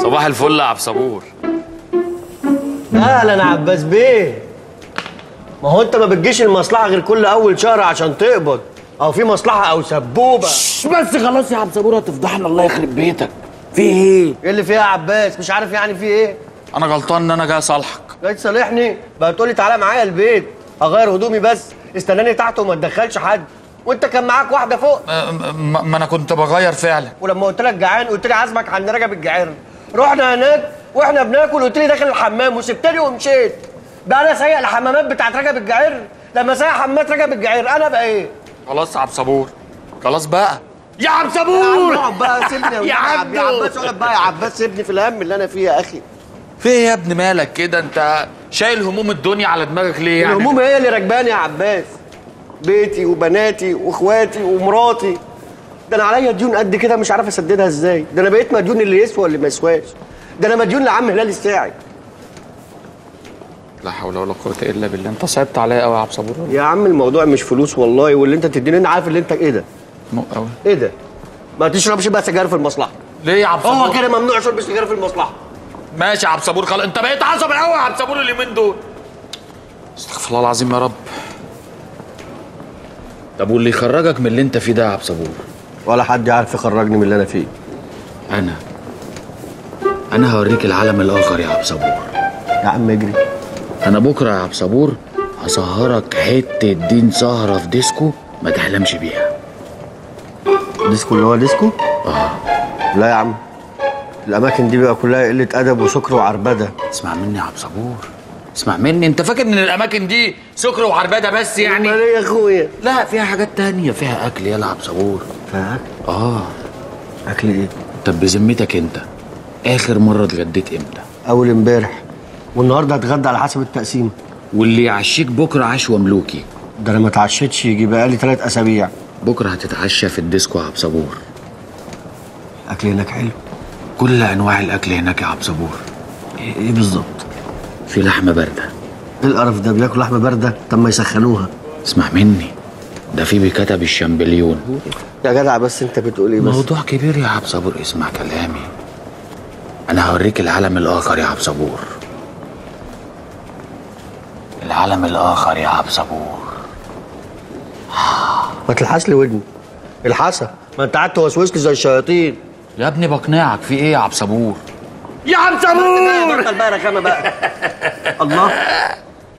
صباح الفل يا عبد صبور اهلا يا عباس بيه ما هو انت ما بتجيش المصلحه غير كل اول شهر عشان تقبض او في مصلحه او سبوبه بس خلاص يا عبد صبور هتفضحنا الله يخرب بيتك في ايه ايه اللي فيها يا عباس مش عارف يعني في ايه انا غلطان ان انا جاي اصالحك جاي تصالحني بقى تقول لي تعالى معايا البيت اغير هدومي بس استناني تحت وما تدخلش حد وانت كان معاك واحده فوق أه، ما ما انا كنت بغير فعلا ولما قلت لك جعان قلت لي عازمك عند رجب الجعير رحنا هناك واحنا بناكل قلت لي داخل الحمام وسبتني ومشيت بقى انا سايق الحمامات بتاعت رجب الجعير لما سايق حمامات رجب الجعير انا بقى ايه خلاص يا عبد صبور خلاص بقى يا عبد يا عم صبور اقعد بقى سيبني يا يا عبدو. يا عباس اقعد بقى يا عباس سيبني في الهم اللي انا فيه يا اخي في ايه يا ابن مالك كده انت شايل هموم الدنيا على دماغك ليه يعني الهموم هي اللي راكباني يا عباس بيتي وبناتي واخواتي ومراتي ده انا عليا ديون قد كده مش عارف اسددها ازاي ده انا بقيت مديون اللي يسوى واللي ما يسواش ده انا مديون لعم هلال الساعي لا حول ولا قوه الا بالله انت صعبت عليا قوي يا عبد صبور يا عم الموضوع مش فلوس والله واللي انت تديني انا عارف اللي انت ايه ده مو قوي ايه ده ما تشربش بقى سجاير في المصلحه ليه يا عبد هو صبور كده ممنوع شرب السجاير في المصلحه ماشي يا عبد صبور خلاص انت بقيت عصبي قوي يا عبد صبور اليومين دول استغفر الله العظيم يا رب طب واللي يخرجك من اللي انت فيه ده يا عبد صبور ولا حد يعرف يخرجني من اللي انا فيه انا انا هوريك العالم الاخر يا عبد صبور يا عم اجري انا بكره يا عبد صبور هسهرك حته دين سهره في ديسكو ما تحلمش بيها ديسكو اللي هو ديسكو اه لا يا عم الاماكن دي بقى كلها قله ادب وسكر وعربده اسمع مني يا عبد صبور اسمع مني انت فاكر ان الاماكن دي سكر وعربده بس يعني امال ايه يا اخويا لا فيها حاجات تانية فيها اكل يا عبد صبور فاكر اه اكل ايه طب بذمتك انت اخر مره اتغديت امتى اول امبارح والنهارده هتغدى على حسب التقسيم واللي يعشيك بكره عشوه ملوكي ده انا ما اتعشيتش يجي بقالي ثلاث اسابيع بكره هتتعشى في الديسكو يا عبد صبور الاكل هناك حلو كل انواع الاكل هناك يا عبد صبور ايه إيه بالظبط في لحمه بارده ايه القرف ده بياكل لحمه بارده طب ما يسخنوها اسمع مني ده في بكتب الشامبليون يا جدع بس انت بتقول ايه بس موضوع كبير يا عبد صبور اسمع كلامي انا هوريك العالم الاخر يا عبد صبور العالم الاخر يا عبد صبور ما تلحس لي ودني الحسا ما انت قعدت توسوس لي زي الشياطين يا ابني بقنعك في ايه يا عبد صبور يا عبد صبور بطل بقى رخامه بقى الله